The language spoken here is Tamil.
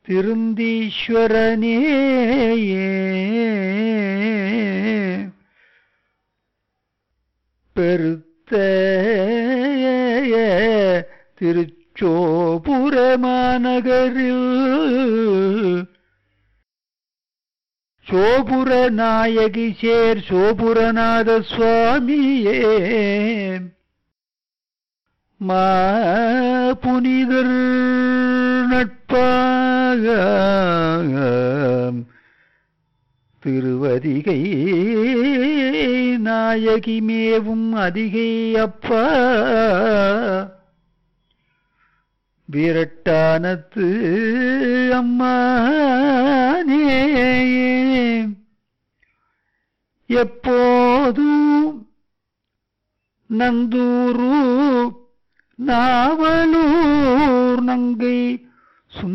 திருந்தீஸ்வரனே பெருத்த திருச்சோபுர மாநகரில் சோபுர நாயகி சேர் சோபுரநாத சுவாமியே மா புனிதர் நட்பாக திருவதிகை நாயகி மேவும் அதிகை அப்பா விரட்டானத்து அம்மானே எப்போதும் நந்தூரு நாவலூர் நங்கை